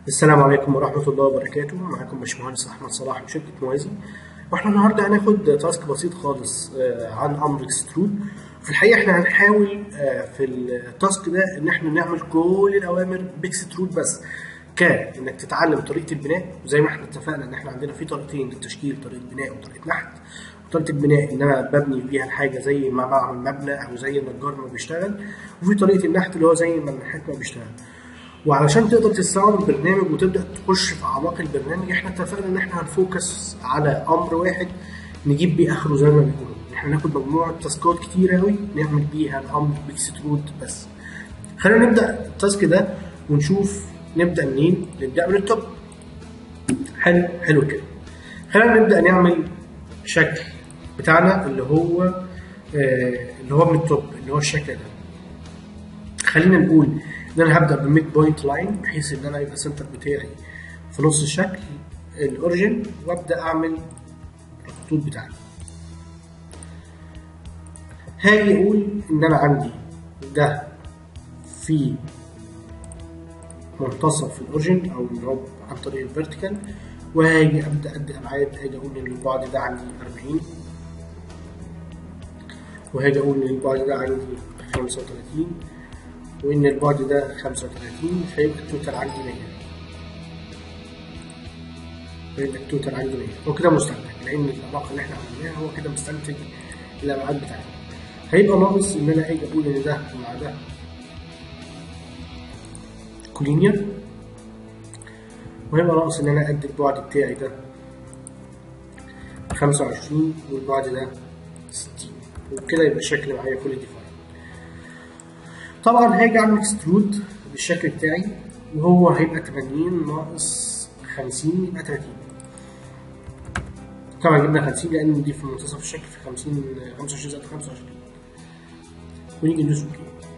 السلام عليكم ورحمة الله وبركاته معاكم باشمهندس أحمد صلاح من شركة موازي واحنا النهاردة هناخد تاسك بسيط خالص آه، عن أمر اكسترود في الحقيقة احنا هنحاول آه، في التاسك ده إن احنا نعمل كل الأوامر باكسترود بس كإنك تتعلم طريقة البناء وزي ما احنا اتفقنا إن احنا عندنا في طريقتين للتشكيل طريقة بناء وطريقة نحت طريقة البناء إن أنا ببني بيها الحاجة زي ما بعمل مبنى أو زي النجار ما بيشتغل وفي طريقة النحت اللي هو زي ما النحات ما بيشتغل وعلشان تقدر تستوعب البرنامج وتبدا تخش في اعماق البرنامج احنا اتفقنا ان احنا هنفوكس على امر واحد نجيب بيه اخره زي ما بيقولوا احنا ناخد مجموعه تاسكات كتير قوي نعمل بيها الامر باكسترود بس خلينا نبدا التاسك ده ونشوف نبدا منين نبدا من التوب حلو حلو كده خلينا نبدا نعمل شكل بتاعنا اللي هو آه اللي هو من التوب اللي هو الشكل ده خلينا نقول ان انا هبدا بميد بوينت لاين بحيث ان انا يبقى السنتر بتاعي في نص الشكل الاوريجن وابدا اعمل الخطوط بتاعتي هاجي اقول ان انا عندي ده في منتصف الاوريجن او اللي هو عن طريق الفيرتيكال وهاجي ابدا ادي ابعاد هاجي اقول ان البعد ده عندي 40 وهاجي اقول ان البعد ده عندي 35 وان البعد ده 35 فيبقى التوتال عندي 100 فيبقى التوتال عندي 100 هو كده مستنتج لان العلاقه اللي احنا عملناها هو كده مستنتج الابعاد بتاعتنا هيبقى ناقص ان انا اجي اقول ان ده مع ده كولينير وهيبقى ناقص ان انا ادي البعد بتاعي ده 25 والبعد ده 60 وبكده يبقى الشكل معايا فول ديفاين طبعا هاجي اعمل اكسترود بالشكل بتاعي وهو هيبقى 80 ناقص 50 يبقى 30 طبعا جبنا 50 لان دي في منتصف الشكل في 50 25 زائد 25 ونيجي ندوس اوكي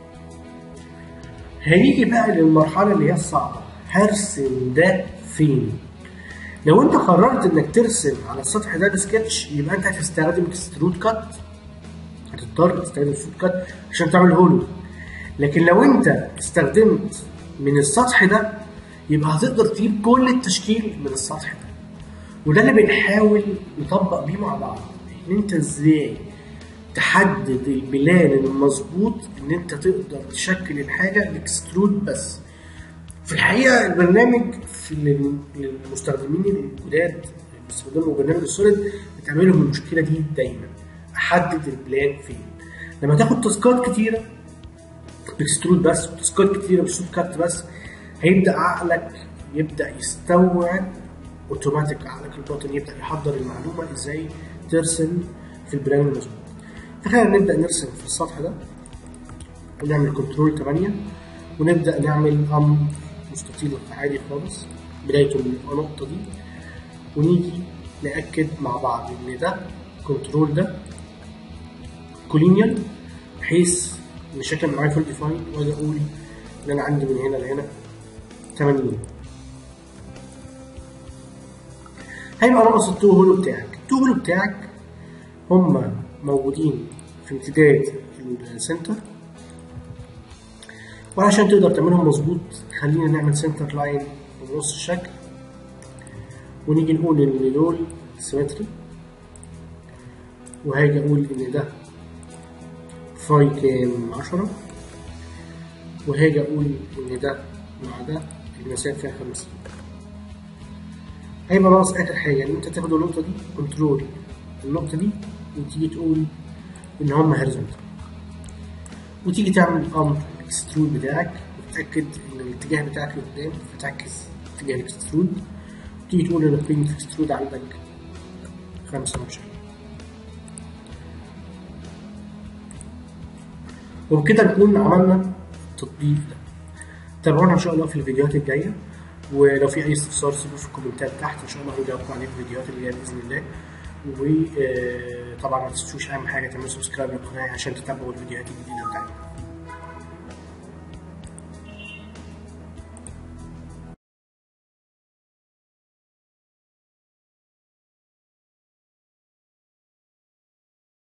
هنيجي بقى للمرحله اللي هي الصعبه هرسم ده فين لو انت قررت انك ترسم على السطح ده بسكتش يبقى انت هتستخدم اكسترود كات هتضطر تستخدم اكسترود كات عشان تعمل هولو لكن لو انت استخدمت من السطح ده يبقى هتقدر تجيب كل التشكيل من السطح ده وده اللي بنحاول نطبق بيه مع بعض ان انت ازاي تحدد البلان المظبوط ان انت تقدر تشكل الحاجه باكسترود بس في الحقيقه البرنامج في للمستخدمين الجداد اللي بيستخدموا برنامج السوليد بتعملهم المشكله دي دايما احدد البلان فين لما تاخد تاسكات كتيره باكسترود بس وتاسكات كتيره بشوت كات بس هيبدا عقلك يبدا يستوعب اوتوماتيك عقلك الباطن يبدا يحضر المعلومه ازاي ترسم في البلان المظبوط فخلينا نبدا نرسم في السطح ده ونعمل كنترول 8 ونبدا نعمل امر مستطيل عادي خالص بدايته من النقطه دي ونيجي ناكد مع بعض ان ده كنترول ده كولينيال بحيث ان الشكل معايا فول ديفاين واجي اقول ان انا عندي من هنا لهنا 80 هيبقى ناقص التو هولو بتاعك التو هولو بتاعك هم موجودين في امتداد السنتر وعشان تقدر تعملهم مظبوط خلينا نعمل سنتر لاين في نص الشكل ونيجي نقول ان دول سيمتري وهاجي اقول ان ده فاي كام عشرة وهاجي اقول ان ده مع ده المسافة فيها خمسين هيبقى ناقص اخر حاجة ان انت تاخد النقطة دي كنترول النقطة دي وتيجي تقول ان هما هوريزونتال وتيجي تعمل امر الاكسترود بتاعك وتتأكد ان الاتجاه بتاعك لقدام فتعكس اتجاه الاكسترود وتيجي تقول ان قيمة الاكسترود عندك خمسة وعشرين وبكده نكون عملنا التطبيق ده تابعونا ان شاء الله في الفيديوهات الجايه ولو في اي استفسار سيبوه في الكومنتات تحت ان شاء الله هجاوبكم عليه في الفيديوهات اللي جايه باذن الله وطبعا ما تنسوش اهم حاجه تعملوا سبسكرايب للقناه عشان تتابعوا الفيديوهات الجديده بتاعتنا